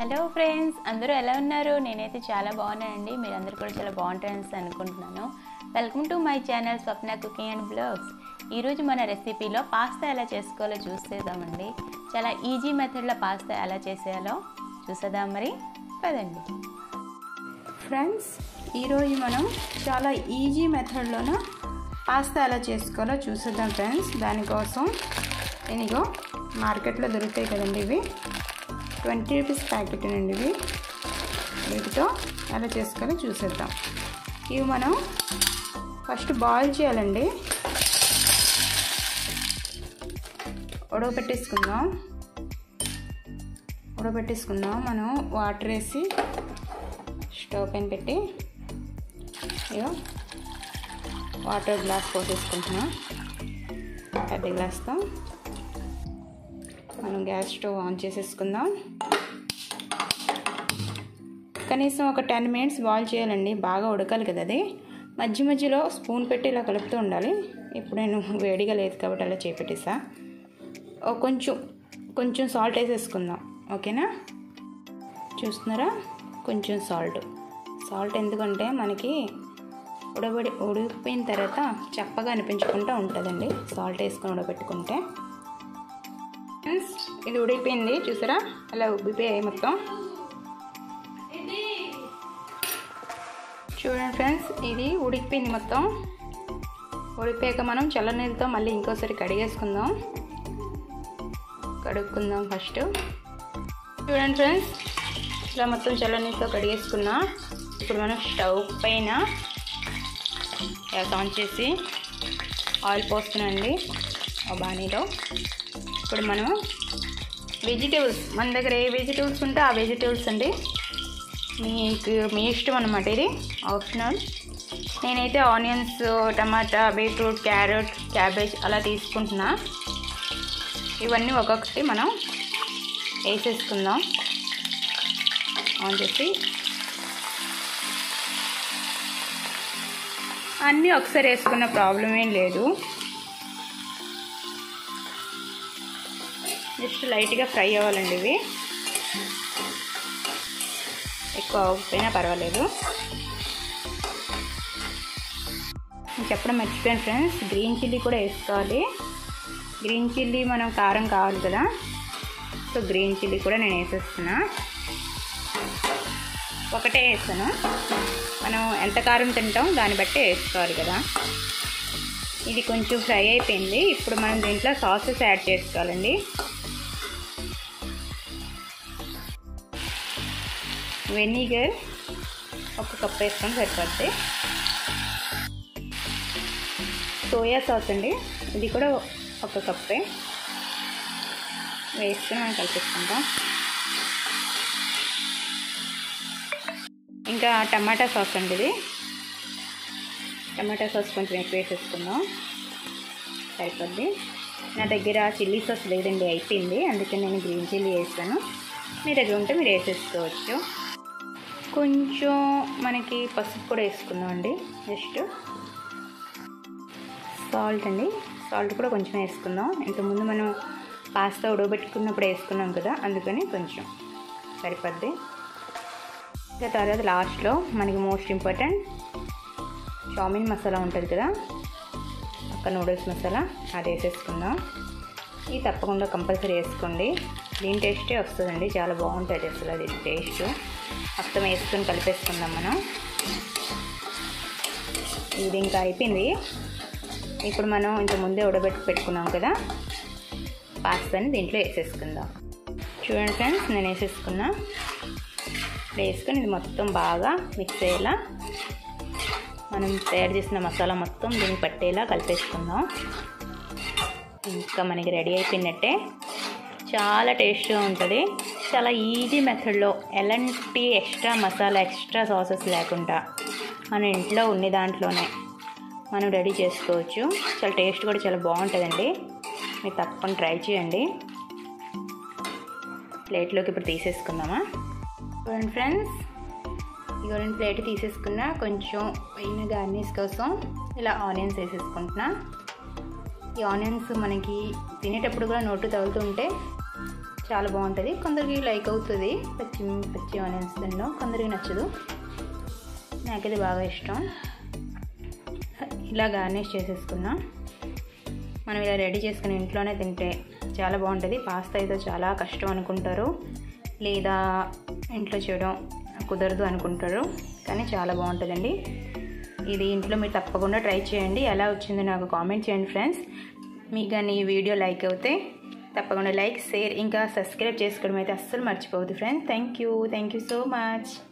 hello friends అందరూ ఎలా ఉన్నారు నేనైతే చాలా బాగున్నానండి మీరందరూ కూడా చాలా బాగుంటారని అనుకుంటున్నాను welcome to my channel Swapna cooking and blogs ఈరోజు మన రెసిపీలో పాస్తా ఎలా చేసుకోవాలో చూసేద్దామండి చాలా ఈజీ మెథడ్లో పాస్తా ఎలా చేసేయాలో చూసేద్దాం మరి పదండి ఫ్రెండ్స్ ఈరోజు మనం చాలా ఈజీ మెథడ్లోన పాస్తా ఎలా చేసుకోవాలో చూసేద్దాం ఫ్రెండ్స్ దానికోసం ఇనిగో మార్కెట్లో దొరుకుతాయి కదండి ఇవి ట్వంటీ రూపీస్ ప్యాకెట్ అండి ఇవి వీటితో ఎలా చేసుకోవాలో చూసేద్దాం ఇవి మనం ఫస్ట్ బాయిల్ చేయాలండి ఉడకపెట్టేసుకుందాం ఉడకపెట్టేసుకుందాం మనం వాటర్ వేసి స్టవ్ పైన పెట్టి ఇగో వాటర్ గ్లాస్ పోసేసుకుంటున్నాం పెద్ద గ్లాస్తో మనం గ్యాస్ స్టవ్ ఆన్ చేసేసుకుందాం కనీసం ఒక టెన్ మినిట్స్ బాయిల్ చేయాలండి బాగా ఉడకాలి కదా అది మధ్య మధ్యలో స్పూన్ పెట్టి ఇలా కలుపుతూ ఉండాలి ఇప్పుడు నేను వేడిగా లేదు కాబట్టి అలా చేపెట్టేసా ఓ కొంచెం కొంచెం సాల్ట్ వేసేసుకుందాం ఓకేనా చూస్తున్నారా కొంచెం సాల్ట్ సాల్ట్ ఎందుకంటే మనకి ఉడబడి ఉడికిపోయిన తర్వాత చప్పగా అనిపించకుండా ఉంటుందండి సాల్ట్ వేసుకొని ఉడబెట్టుకుంటే ఫ్రెండ్స్ ఇది ఉడికిపోయింది చూసారా అలా ఉబ్బిపోయాయి మొత్తం చూడండి ఫ్రెండ్స్ ఇది ఉడికిపోయింది మొత్తం ఉడికిపోయాక మనం చల్లనీళ్ళతో మళ్ళీ ఇంకోసారి కడిగేసుకుందాం కడుక్కుందాం ఫస్ట్ చూడండి ఫ్రెండ్స్ ఇలా మొత్తం చల్లనీళ్ళతో కడిగేసుకున్నా ఇప్పుడు మనం స్టవ్ పైన గ్యాస్ ఆన్ చేసి ఆయిల్ పోస్తున్నాండి ఆ బాణీలో ఇప్పుడు మనం వెజిటేబుల్స్ మన దగ్గర ఏ వెజిటేబుల్స్ ఉంటే ఆ వెజిటేబుల్స్ అండి మీకు మీ ఇష్టం అనమాట ఇది ఆప్షనల్ నేనైతే onions tomato beetroot carrot cabbage అలా తీసుకుంటున్నా ఇవన్నీ ఒక్కొక్కటి మనం వేసేసుకుందాం ఆన్ చేసి అన్నీ ఒకసారి వేసుకున్న ప్రాబ్లం ఏం లేదు జస్ట్ లైట్గా ఫ్రై అవ్వాలండి ఇవి ఎక్కువ అవ్వకపోయినా పర్వాలేదు నేను చెప్పడం మర్చిపోయాను ఫ్రెండ్స్ గ్రీన్ చిల్లీ కూడా వేసుకోవాలి గ్రీన్ చిల్లీ మనం కారం కావాలి కదా సో గ్రీన్ చిల్లీ కూడా నేను వేసేస్తున్నా ఒకటే వేస్తాను మనం ఎంత కారం తింటాం దాన్ని బట్టి వేసుకోవాలి కదా ఇది కొంచెం ఫ్రై అయిపోయింది ఇప్పుడు మనం దీంట్లో సాసెస్ యాడ్ చేసుకోవాలండి వెనిగర్ ఒక కప్ వేసుకొని సరిపోద్ది సోయా సాస్ అండి ఇది కూడా ఒక కప్పే వేసుకొని మనం కలిపిస్తుంటాం ఇంకా టమాటా సాస్ అండి ఇది టమాటా సాస్ కొంచెం ఎక్కువ వేసేసుకుందాం సరిపోద్ది నా దగ్గర చిల్లీ సాస్ లేదండి అయిపోయింది అందుకే నేను గ్రీన్ చిల్లీ వేసాను మీ దగ్గర ఉంటే మీరు వేసేసుకోవచ్చు కొంచెం మనకి పసుపు కూడా వేసుకుందాం అండి జస్ట్ సాల్ట్ అండి సాల్ట్ కూడా కొంచెం వేసుకుందాం ఇంతకుముందు మనం పాస్తా ఉడకబెట్టుకున్నప్పుడు వేసుకున్నాం కదా అందుకని కొంచెం సరిపోద్ది ఇంకా తర్వాత లాస్ట్లో మనకి మోస్ట్ ఇంపార్టెంట్ చామిన్ మసాలా ఉంటుంది కదా అక్క నూడిల్స్ మసాలా అది వేసేసుకుందాం ఇది తప్పకుండా కంపల్సరీ వేసుకోండి దీని టేస్టే వస్తుందండి చాలా బాగుంటుంది అసలు అది టేస్ట్ మొత్తం వేసుకొని కలిపేసుకుందాం మనం ఇది ఇంకా అయిపోయింది ఇప్పుడు మనం ఇంత ముందే ఉడబెట్టి పెట్టుకున్నాం కదా పాస్తాని దీంట్లో వేసేసుకుందాం చూడండి ఫ్రెండ్స్ నేను వేసేసుకున్నా వేసుకొని ఇది మొత్తం బాగా మిక్స్ అయ్యేలా మనం తయారు చేసిన మసాలా మొత్తం దీనికి పట్టేలా కలిపేసుకుందాం ఇంకా మనకి రెడీ అయిపోయినట్టే చాలా టేస్ట్గా ఉంటుంది చాలా ఈజీ మెథడ్లో ఎలాంటి ఎక్స్ట్రా మసాలా ఎక్స్ట్రా సాసెస్ లేకుండా మన ఇంట్లో ఉన్న దాంట్లోనే మనం రెడీ చేసుకోవచ్చు చాలా టేస్ట్ కూడా చాలా బాగుంటుందండి మీరు తప్పకుండా ట్రై చేయండి ప్లేట్లోకి ఇప్పుడు తీసేసుకుందామా చూడండి ఫ్రెండ్స్ ఇగో నేను ప్లేట్ తీసేసుకున్నా కొంచెం పైన గార్నిష్ కోసం ఇలా ఆనియన్స్ వేసేసుకుంటున్నా ఈ ఆనియన్స్ మనకి తినేటప్పుడు కూడా నోటు తగులుతుంటే చాలా బాగుంటుంది కొందరికి లైక్ అవుతుంది పచ్చి పచ్చి ఆనియన్స్ తినడం కొందరికి నచ్చదు నాకైతే బాగా ఇష్టం ఇలా గార్నిష్ చేసేసుకున్నా మనం ఇలా రెడీ చేసుకుని ఇంట్లోనే తింటే చాలా బాగుంటుంది పాస్తా అయితే చాలా కష్టం అనుకుంటారు లేదా ఇంట్లో చేయడం కుదరదు అనుకుంటారు కానీ చాలా బాగుంటుందండి ఇది ఇంట్లో మీరు తప్పకుండా ట్రై చేయండి ఎలా వచ్చిందో నాకు కామెంట్ చేయండి ఫ్రెండ్స్ మీకు కానీ ఈ వీడియో లైక్ అవుతే తప్పకుండా లైక్ షేర్ ఇంకా సబ్స్క్రైబ్ చేసుకోవడం అయితే అస్సలు మర్చిపోవద్దు friends thank you thank you so much